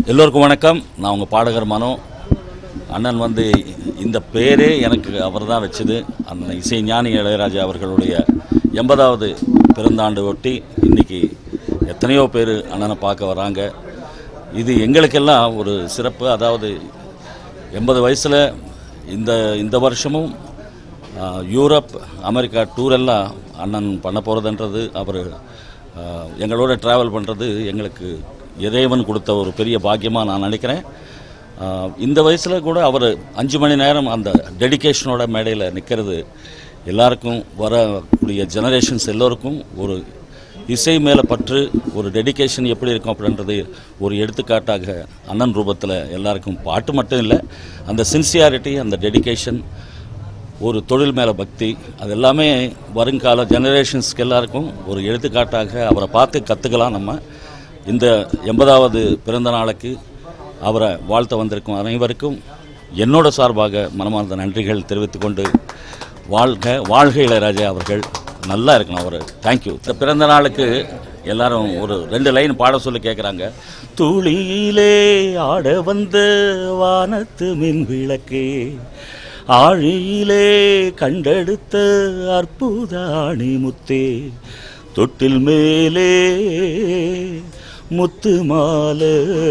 எல்லோருக்கும் வணக்கம் நான் உங்கள் பாடகர் மனோ அண்ணன் வந்து இந்த பேரே எனக்கு அவர் தான் வச்சது அந்த இசை ஞானி இளையராஜா அவர்களுடைய எண்பதாவது பிறந்தாண்டு ஒட்டி இன்னைக்கு எத்தனையோ பேர் அண்ணனை பார்க்க வராங்க இது எங்களுக்கெல்லாம் ஒரு சிறப்பு அதாவது எண்பது வயசில் இந்த இந்த வருஷமும் ஆ, யூரோப் அமெரிக்கா டூர் எல்லாம் அண்ணன் பண்ண போகிறதுன்றது அவர் எங்களோட ட்ராவல் பண்ணுறது எங்களுக்கு இறைவன் கொடுத்த ஒரு பெரிய பாக்கியமாக நான் நினைக்கிறேன் ஆ, இந்த வயசில் கூட அவர் அஞ்சு மணி நேரம் அந்த டெடிகேஷனோட மேடையில் நிற்கிறது எல்லாருக்கும் வரக்கூடிய ஜெனரேஷன்ஸ் எல்லோருக்கும் ஒரு இசை மேலே பற்று ஒரு டெடிகேஷன் எப்படி இருக்கும் அப்படின்றது ஒரு எடுத்துக்காட்டாக அண்ணன் ரூபத்தில் எல்லாருக்கும் பாட்டு மட்டும் இல்லை அந்த சின்சியாரிட்டி அந்த டெடிகேஷன் ஒரு தொழில் மேலே பக்தி அது எல்லாமே வருங்கால ஜெனரேஷன்ஸ்க்கு எல்லாருக்கும் ஒரு எடுத்துக்காட்டாக அவரை பார்த்து கற்றுக்கலாம் நம்ம இந்த எண்பதாவது பிறந்த நாளுக்கு அவரை வாழ்த்த வந்திருக்கும் அனைவருக்கும் என்னோட சார்பாக மனமார்ந்த நன்றிகள் தெரிவித்துக்கொண்டு வாழ்க வாழ்க இளையராஜா அவர்கள் நல்லா இருக்கணும் அவர் தேங்க்யூ இந்த பிறந்த நாளுக்கு எல்லாரும் ஒரு ரெண்டு லைன் பாட சொல்லி கேட்குறாங்க துளியிலே ஆட வந்த வானத்து மின் விளக்கே ஆழியிலே கண்டெடுத்த அற்புத முத்தே தொட்டில் மேலே முத்து மாலை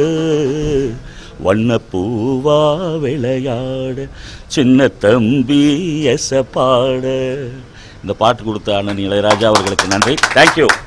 வண்ணப்பூவா விளையாட சின்ன தம்பி எச பாட இந்த பாட்டு கொடுத்த அண்ணன் இளையராஜா அவர்களுக்கு நன்றி தேங்க்யூ